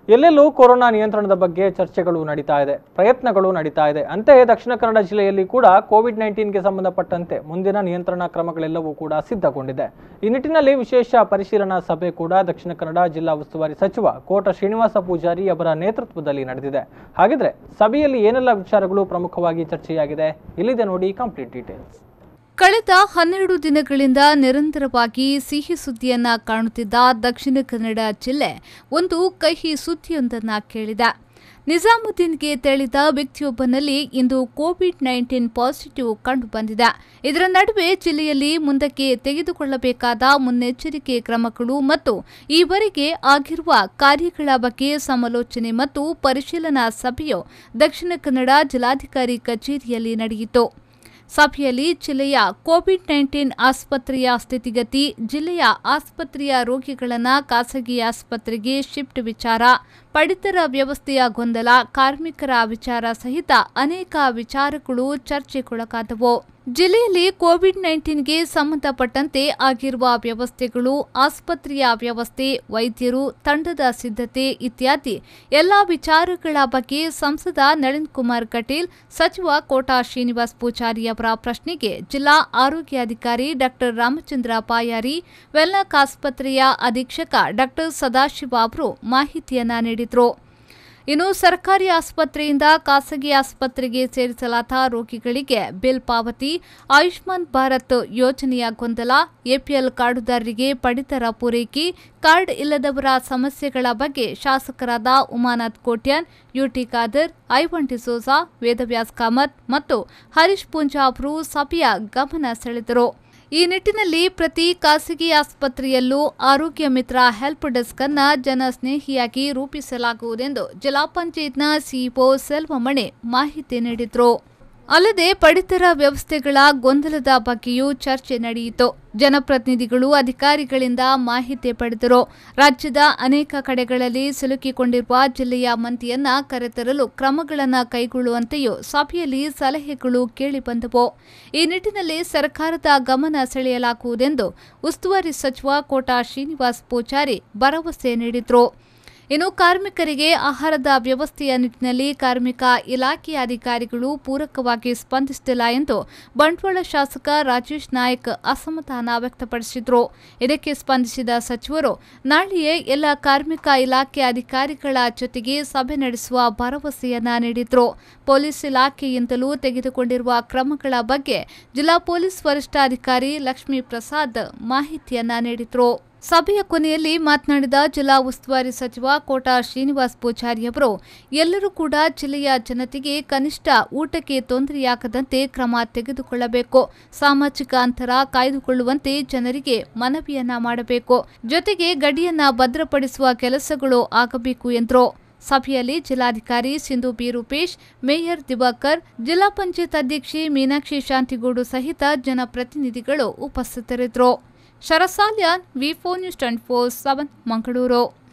ಎಲ್ಲೆಲ್ಲೂ ಕೊರೋನಾ ನಿಯಂತ್ರಣದ ಬಗ್ಗೆ ಚರ್ಚೆಗಳು ನಡೀತಾ ಇದೆ ಪ್ರಯತ್ನಗಳು ನಡೀತಾ ಇದೆ ಅಂತೆಯೇ ದಕ್ಷಿಣ ಕನ್ನಡ ಜಿಲ್ಲೆಯಲ್ಲಿ ಕೂಡ ಕೋವಿಡ್ ನೈನ್ಟೀನ್ಗೆ ಸಂಬಂಧಪಟ್ಟಂತೆ ಮುಂದಿನ ನಿಯಂತ್ರಣ ಕ್ರಮಗಳೆಲ್ಲವೂ ಕೂಡ ಸಿದ್ಧಗೊಂಡಿದೆ ಈ ನಿಟ್ಟಿನಲ್ಲಿ ವಿಶೇಷ ಪರಿಶೀಲನಾ ಸಭೆ ಕೂಡ ದಕ್ಷಿಣ ಕನ್ನಡ ಜಿಲ್ಲಾ ಉಸ್ತುವಾರಿ ಸಚಿವ ಕೋಟ ಶ್ರೀನಿವಾಸ ಪೂಜಾರಿ ಅವರ ನೇತೃತ್ವದಲ್ಲಿ ನಡೆದಿದೆ ಹಾಗಿದ್ರೆ ಸಭೆಯಲ್ಲಿ ಏನೆಲ್ಲ ವಿಚಾರಗಳು ಪ್ರಮುಖವಾಗಿ ಚರ್ಚೆಯಾಗಿದೆ ಇಲ್ಲಿದೆ ನೋಡಿ ಕಂಪ್ಲೀಟ್ ಡೀಟೇಲ್ಸ್ ಕಳೆದ ಹನ್ನೆರಡು ದಿನಗಳಿಂದ ನಿರಂತರವಾಗಿ ಸಿಹಿ ಸುದ್ದಿಯನ್ನ ಕಾಣುತ್ತಿದ್ದ ದಕ್ಷಿಣ ಕನ್ನಡ ಜಿಲ್ಲೆ ಒಂದು ಕಹಿ ಸುದ್ದಿಯೊಂದನ್ನ ಕೇಳಿದೆ ನಿಜಾಮುದ್ದೀನ್ಗೆ ತೆರಳಿದ ವ್ಯಕ್ತಿಯೊಬ್ಬನಲ್ಲಿ ಇಂದು ಕೋವಿಡ್ ನೈನ್ಟೀನ್ ಪಾಸಿಟಿವ್ ಕಂಡುಬಂದಿದೆ ಇದರ ನಡುವೆ ಜಿಲ್ಲೆಯಲ್ಲಿ ಮುಂದಕ್ಕೆ ತೆಗೆದುಕೊಳ್ಳಬೇಕಾದ ಮುನ್ನೆಚ್ಚರಿಕೆ ಕ್ರಮಗಳು ಮತ್ತು ಈವರೆಗೆ ಆಗಿರುವ ಕಾರ್ಯಗಳ ಬಗ್ಗೆ ಸಮಾಲೋಚನೆ ಮತ್ತು ಪರಿಶೀಲನಾ ಸಭೆಯು ದಕ್ಷಿಣ ಕನ್ನಡ ಜಿಲ್ಲಾಧಿಕಾರಿ ಕಚೇರಿಯಲ್ಲಿ ನಡೆಯಿತು ಸಭೆಯಲ್ಲಿ ಜಿಲ್ಲೆಯ ಕೋವಿಡ್ ನೈನ್ಟೀನ್ ಆಸ್ಪತ್ರೆಯ ಸ್ಥಿತಿಗತಿ ಜಿಲ್ಲೆಯ ಆಸ್ಪತ್ರೆಯ ರೋಗಿಗಳನ್ನು ಖಾಸಗಿ ಆಸ್ಪತ್ರೆಗೆ ಶಿಫ್ಟ್ ವಿಚಾರ ಪಡಿತರ ವ್ಯವಸ್ಥೆಯ ಗೊಂದಲ ಕಾರ್ಮಿಕರ ವಿಚಾರ ಸಹಿತ ಅನೇಕ ವಿಚಾರಗಳು ಚರ್ಚೆಗೊಳಗಾದವು ಜಿಲ್ಲೆಯಲ್ಲಿ ಕೋವಿಡ್ ನೈನ್ಟೀನ್ಗೆ ಸಂಬಂಧಪಟ್ಟಂತೆ ಆಗಿರುವ ವ್ಯವಸ್ಥೆಗಳು ಆಸ್ಪತ್ರೆಯ ವ್ಯವಸ್ಥೆ ವೈದ್ಯರು ತಂಡದ ಸಿದ್ಧತೆ ಇತ್ಯಾದಿ ಎಲ್ಲಾ ವಿಚಾರಗಳ ಬಗ್ಗೆ ಸಂಸದ ನಳಿನ್ ಕುಮಾರ್ ಕಟೀಲ್ ಸಚಿವ ಕೋಟಾ ಶ್ರೀನಿವಾಸ್ ಪೂಜಾರಿ ಅವರ ಪ್ರಶ್ನೆಗೆ ಜಿಲ್ಲಾ ಆರೋಗ್ಯಾಧಿಕಾರಿ ಡಾಕ್ಟರ್ ರಾಮಚಂದ್ರ ಪಾಯಾರಿ ವೆಲ್ನಾಕ್ ಆಸ್ಪತ್ರೆಯ ಅಧೀಕ್ಷಕ ಡಾಕ್ಟರ್ ಸದಾಶಿವ ಅವರು ಮಾಹಿತಿಯನ್ನ ನೀಡಿದರು ಇನ್ನು ಸರ್ಕಾರಿ ಆಸ್ಪತ್ರೆಯಿಂದ ಖಾಸಗಿ ಆಸ್ಪತ್ರೆಗೆ ಸೇರಿಸಲಾದ ರೋಗಿಗಳಿಗೆ ಬಿಲ್ ಪಾವತಿ ಆಯುಷ್ಮಾನ್ ಭಾರತ್ ಯೋಜನೆಯ ಗೊಂದಲ ಎಪಿಎಲ್ ಕಾರ್ಡುದಾರರಿಗೆ ಪಡಿತರ ಪೂರೈಕೆ ಕಾರ್ಡ್ ಇಲ್ಲದವರ ಸಮಸ್ಯೆಗಳ ಬಗ್ಗೆ ಶಾಸಕರಾದ ಉಮಾನಾಥ್ ಕೋಟ್ಯಾನ್ ಯುಟಿ ಖಾದರ್ ಐವನ್ ಡಿಸೋಜಾ ವೇದವ್ಯಾಸ್ ಕಾಮತ್ ಮತ್ತು ಹರೀಶ್ ಪೂಂಜಾ ಅವರು ಸಭೆಯ ಗಮನ ಸೆಳೆದರು ಈ ನಿಟ್ಟಿನಲ್ಲಿ ಪ್ರತಿ ಖಾಸಗಿ ಆಸ್ಪತ್ರೆಯಲ್ಲೂ ಆರೋಗ್ಯ ಮಿತ್ರ ಹೆಲ್ಪ್ ಡೆಸ್ಕ್ ಅನ್ನ ಜನಸ್ನೇಹಿಯಾಗಿ ರೂಪಿಸಲಾಗುವುದೆಂದು ಜಿಲ್ಲಾ ಪಂಚಾಯತ್ನ ಸಿಇಒ ಸೆಲ್ವಮಣಿ ಮಾಹಿತಿ ನೀಡಿದರು ಅಲ್ಲದೆ ಪಡಿತರ ವ್ಯವಸ್ಥೆಗಳ ಗೊಂದಲದ ಬಗ್ಗೆಯೂ ಚರ್ಚೆ ನಡೆಯಿತು ಜನಪ್ರತಿನಿಧಿಗಳು ಅಧಿಕಾರಿಗಳಿಂದ ಮಾಹಿತಿ ಪಡೆದರು ರಾಜ್ಯದ ಅನೇಕ ಕಡೆಗಳಲ್ಲಿ ಸಿಲುಕಿಕೊಂಡಿರುವ ಜಿಲ್ಲೆಯ ಮಂದಿಯನ್ನ ಕರೆತರಲು ಕ್ರಮಗಳನ್ನು ಕೈಗೊಳ್ಳುವಂತೆಯೂ ಸಭೆಯಲ್ಲಿ ಸಲಹೆಗಳು ಕೇಳಿಬಂದವು ಈ ನಿಟ್ಟಿನಲ್ಲಿ ಸರ್ಕಾರದ ಗಮನ ಸೆಳೆಯಲಾಗುವುದೆಂದು ಉಸ್ತುವಾರಿ ಸಚಿವ ಕೋಟಾ ಶ್ರೀನಿವಾಸ್ ಪೂಜಾರಿ ಭರವಸೆ ನೀಡಿದರು ಇನ್ನು ಕಾರ್ಮಿಕರಿಗೆ ಆಹಾರದ ವ್ಯವಸ್ಥೆಯ ನಿಟ್ಟಿನಲ್ಲಿ ಕಾರ್ಮಿಕ ಇಲಾಖೆಯ ಅಧಿಕಾರಿಗಳು ಪೂರಕವಾಗಿ ಸ್ಪಂದಿಸುತ್ತಿಲ್ಲ ಎಂದು ಬಂಟ್ವಾಳ ಶಾಸಕ ರಾಜೇಶ್ ನಾಯಕ್ ಅಸಮಾಧಾನ ವ್ಯಕ್ತಪಡಿಸಿದರು ಇದಕ್ಕೆ ಸ್ಪಂದಿಸಿದ ಸಚಿವರು ನಾಳೆಯೇ ಎಲ್ಲ ಕಾರ್ಮಿಕ ಇಲಾಖೆ ಅಧಿಕಾರಿಗಳ ಜೊತೆಗೆ ಸಭೆ ನಡೆಸುವ ಭರವಸೆಯನ್ನ ನೀಡಿದ್ರು ಪೊಲೀಸ್ ಇಲಾಖೆಯಿಂದಲೂ ತೆಗೆದುಕೊಂಡಿರುವ ಕ್ರಮಗಳ ಬಗ್ಗೆ ಜಿಲ್ಲಾ ಪೊಲೀಸ್ ವರಿಷ್ಠಾಧಿಕಾರಿ ಲಕ್ಷ್ಮೀ ಪ್ರಸಾದ್ ಮಾಹಿತಿಯನ್ನ ನೀಡಿದ್ರು ಸಭೆಯ ಕೊನೆಯಲ್ಲಿ ಮಾತನಾಡಿದ ಜಿಲ್ಲಾ ಉಸ್ತುವಾರಿ ಸಚಿವ ಕೋಟಾ ಶ್ರೀನಿವಾಸ್ ಪೂಜಾರಿ ಅವರು ಎಲ್ಲರೂ ಕೂಡ ಜಿಲ್ಲೆಯ ಜನತೆಗೆ ಕನಿಷ್ಠ ಊಟಕ್ಕೆ ತೊಂದರೆಯಾಗದಂತೆ ಕ್ರಮ ತೆಗೆದುಕೊಳ್ಳಬೇಕು ಸಾಮಾಜಿಕ ಅಂತರ ಕಾಯ್ದುಕೊಳ್ಳುವಂತೆ ಜನರಿಗೆ ಮನವಿಯನ್ನ ಮಾಡಬೇಕು ಜೊತೆಗೆ ಗಡಿಯನ್ನ ಭದ್ರಪಡಿಸುವ ಕೆಲಸಗಳು ಆಗಬೇಕು ಎಂದರು ಸಭೆಯಲ್ಲಿ ಜಿಲ್ಲಾಧಿಕಾರಿ ಸಿಂಧು ಬಿ ರೂಪೇಶ್ ಮೇಯರ್ ದಿವಾಕರ್ ಜಿಲ್ಲಾ ಪಂಚಾಯತ್ ಅಧ್ಯಕ್ಷೆ ಮೀನಾಕ್ಷಿ ಶಾಂತಿಗೂಡು ಸಹಿತ ಜನಪ್ರತಿನಿಧಿಗಳು ಉಪಸ್ಥಿತರಿದ್ದರು ಶರಸಾಲ್ಯಾನ್ V four news twenty four seven Mangaluru